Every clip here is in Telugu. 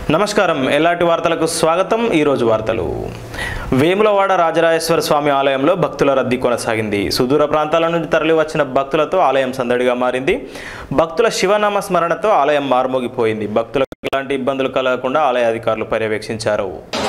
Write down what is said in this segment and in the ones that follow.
నమస్కారం ఎలాంటి వార్తలకు స్వాగతం ఈరోజు వార్తలు వేములవాడ రాజరాజేశ్వర స్వామి ఆలయంలో భక్తుల రద్దీ కొనసాగింది సుదూర ప్రాంతాల నుండి తరలి వచ్చిన భక్తులతో ఆలయం సందడిగా మారింది భక్తుల శివనామ స్మరణతో ఆలయం మారుమోగిపోయింది భక్తులకు ఎలాంటి ఇబ్బందులు కలగకుండా ఆలయ అధికారులు పర్యవేక్షించారు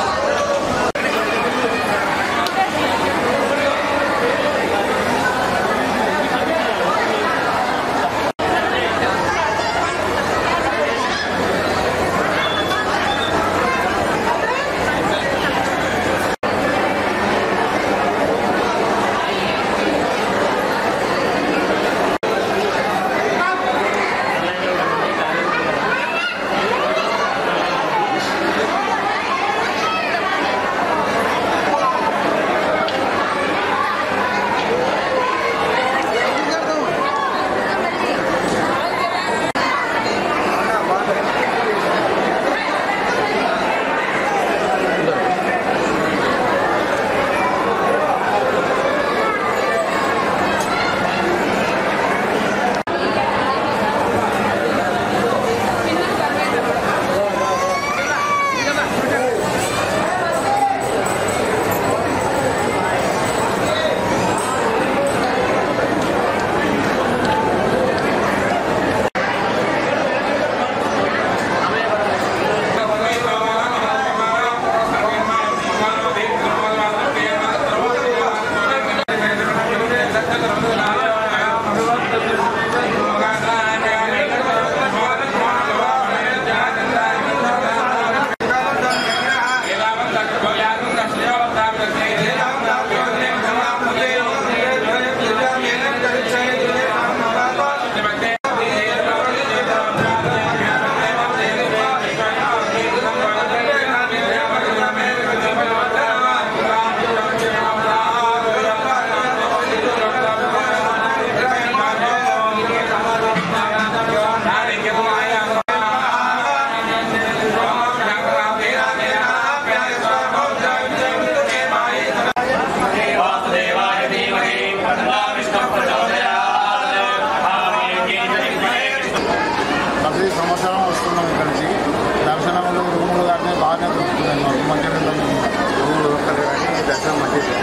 ప్రతి సంవత్సరం వస్తున్నాం ఇక్కడి నుంచి దర్శనంలో రూములు కానీ బాగానే దొరుకుతున్నాయి మాకు మంచిగా రూములు దొరకదు కానీ దర్శనం మంచిగా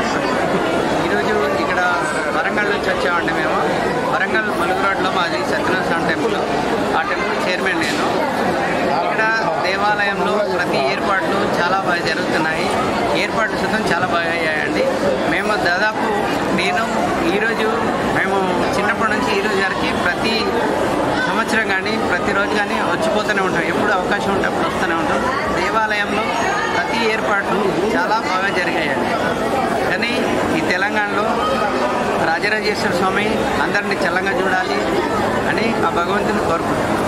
ఈరోజు ఇక్కడ వరంగల్ నుంచి వచ్చామండి మేము వరంగల్ మలుగు రోడ్లో మాది సత్యనారాయణ స్వామి టెంపుల్ ఆ టెంపుల్ చైర్మన్ నేను ఇక్కడ దేవాలయంలో ప్రతి ఏర్పాట్లు చాలా బాగా జరుగుతున్నాయి ఏర్పాట్లు సుతం చాలా బాగా అయ్యాయండి మేము దాదాపు నేను ఈరోజు మేము చిన్నప్పటి నుంచి ఈరోజు వరకు ప్రతి సంవత్సరం కానీ ప్రతిరోజు కానీ వచ్చిపోతూనే ఉంటాం ఎప్పుడు అవకాశం ఉంటే అప్పుడు వస్తూనే ఉంటాం దేవాలయంలో ప్రతి ఏర్పాట్లు చాలా బాగా జరిగాయండి కానీ ఈ తెలంగాణలో రాజరాజేశ్వర స్వామి అందరినీ చల్లంగా చూడాలి అని ఆ భగవంతుని కోరుకుంటున్నాం